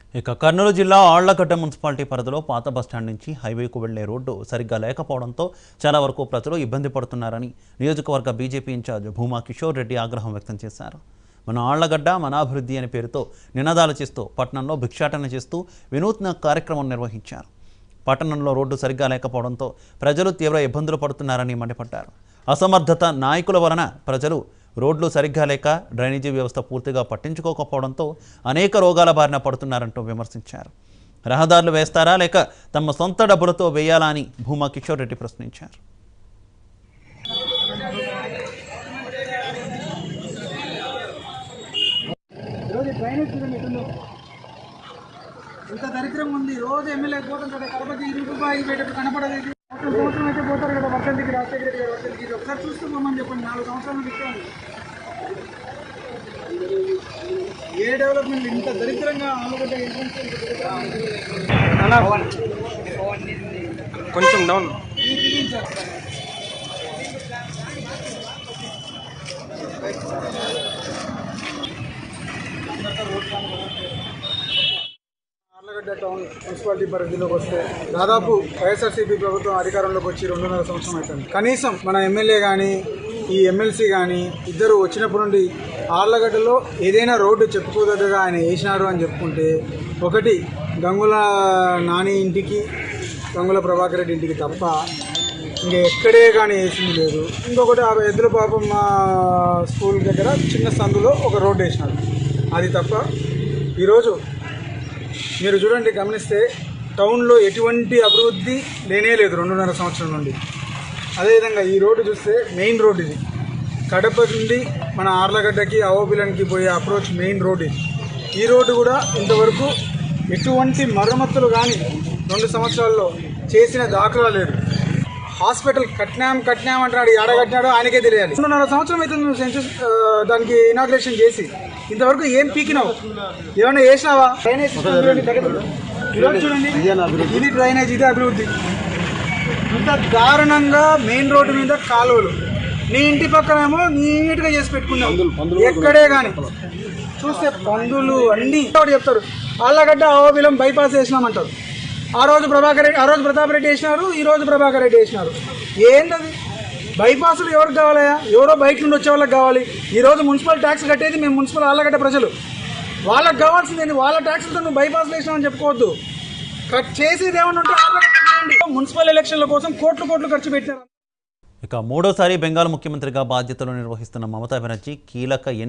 ఇక కర్నూలు జిల్లా ఆళ్లగడ్డ మున్సిపాలిటీ పరిధిలో పాత బస్టాండ్ నుంచి హైవేకు వెళ్లే రోడ్డు సరిగ్గా లేకపోవడంతో చాలా వరకు ప్రజలు ఇబ్బంది పడుతున్నారని నియోజకవర్గ బీజేపీ ఇన్ఛార్జ్ భూమా కిషోర్ రెడ్డి ఆగ్రహం వ్యక్తం చేశారు మన ఆళ్లగడ్డ మన అభివృద్ధి అనే పేరుతో నినాదాలు చేస్తూ పట్టణంలో భిక్షాటన చేస్తూ వినూత్న కార్యక్రమం నిర్వహించారు పట్టణంలో రోడ్డు సరిగ్గా లేకపోవడంతో ప్రజలు తీవ్ర ఇబ్బందులు పడుతున్నారని మండిపడ్డారు అసమర్థత నాయకుల వలన ప్రజలు రోడ్లు సరిగ్గా లేక డ్రైనేజీ వ్యవస్థ పూర్తిగా పట్టించుకోకపోవడంతో అనేక రోగాల బారిన పడుతున్నారంటూ విమర్శించారు రహదారులు వేస్తారా లేక తమ సొంత డబ్బులతో వేయాలా అని భూమా కిషోర్ రెడ్డి ప్రశ్నించారు రోజు డ్రైనేజ్ చూడండి ఎటుందో ఇంత దరిద్రం ఉంది రోజు ఎమ్మెల్యే పోతాం కదా కడపకి ఇరవై రూపాయలు పెట్టేట్టు కనపడదు ఇది సంవత్సరం సంవత్సరం అయితే పోతారు కదా వర్షం దిగి రాజశేఖర రెడ్డి గారు వర్షం దిగి ఒకసారి చూసుకోమని చెప్పండి నాలుగు సంవత్సరాలు ఇస్తాను ఏ డెవలప్మెంట్ ఇంత దరిద్రంగా ఆలుగడ్డ entrance ఇంత దరిద్రంగా ఉంది. కొంచెం డౌన్ ఈ building sir. Allagadda town municipality పరిధిలోకి వస్తే దాదాపు వైఎస్ఆర్సీపీ ప్రభుత్వం అధికారంలోకి వచ్చి రెండున్నర సంవత్సరం అవుతుంది కనీసం మన ఎమ్మెల్యే కానీ ఈ ఎమ్మెల్సీ కానీ ఇద్దరు వచ్చినప్పటి నుండి ఆర్లగడ్డలో ఏదైనా రోడ్డు చెప్పుకోదగ్గగా ఆయన వేసినారు అని చెప్పుకుంటే ఒకటి గంగుల నాని ఇంటికి గంగుల ప్రభాకర్ రెడ్డి ఇంటికి తప్ప ఇంకా ఎక్కడే కానీ వేసింది లేదు ఇంకొకటి ఆ ఎద్దుల పాపం మా స్కూల్ దగ్గర చిన్న సందులో ఒక రోడ్డు వేసినారు అది తప్ప ఈరోజు మీరు చూడండి గమనిస్తే టౌన్లో ఎటువంటి అభివృద్ధి లేనే లేదు రెండున్నర సంవత్సరం నుండి అదేవిధంగా ఈ రోడ్డు చూస్తే మెయిన్ రోడ్ ఇది కడప నుండి మన ఆర్లగడ్డకి అవోబిలన్కి పోయే అప్రోచ్ మెయిన్ రోడ్ ఇది ఈ రోడ్డు కూడా ఇంతవరకు ఎటువంటి మరమ్మతులు కానీ రెండు సంవత్సరాల్లో చేసిన దాఖలా లేదు హాస్పిటల్ కట్నాం కట్నాం అంటున్నాడు ఏడ కట్టినాడో ఆయనకే తెలియాలి రెండున్నర సంవత్సరం అయితే నువ్వు సెన్సస్ ఆ, దానికి ఇనాగ్రేషన్ చేసి ఇంతవరకు ఏం పీకినావు ఏమైనా చేసినావా డ్రైనేజ్ సిస్టమ్ చూడండి దగ్గర. ఈరోజు చూడండి ఇది డ్రైనేజ్ ఇది అభివృద్ధి ఇంత దారుణంగా మెయిన్ రోడ్డు మీద కాలువలు నీ ఇంటి పక్కనేమో నీట్గా చేసి పెట్టుకున్నావు ఎక్కడే కానీ చూస్తే పందులు అన్నీ ఒకటి చెప్తారు ఆళ్ళగడ్డ అవబిలం బైపాస్ వేసినామంటారు ఆ రోజు ప్రభాకర్ రెడ్డి ఆ రోజు ప్రతాప్ రెడ్డి వేసినారు ఈ రోజు ప్రభాకర్ రెడ్డి వేసినారు ఏంటది బైపాసులు ఎవరికి కావాలయా ఎవరో బయట నుండి వచ్చే వాళ్ళకి కావాలి ఈ రోజు మున్సిపల్ ట్యాక్స్ కట్టేది మేము మున్సిపల్ ఆళ్ళగడ్డ ప్రజలు వాళ్ళకి కావాల్సింది వాళ్ళ ట్యాక్స్లతో నువ్వు బైపాస్ వేసినావని చెప్పుకోవద్దు కట్ చేసేది ఏమన్నా ఉంటే ఆళ్ళగడ్డ చేయండి మున్సిపల్ ఎలక్షన్ల కోసం కోట్లు కోట్లు ఖర్చు పెట్టారు ఇక మూడోసారి బెంగాల్ ముఖ్యమంత్రిగా బాధ్యతలు నిర్వహిస్తున్న మమతా బెనర్జీ కీలక ఎన్ని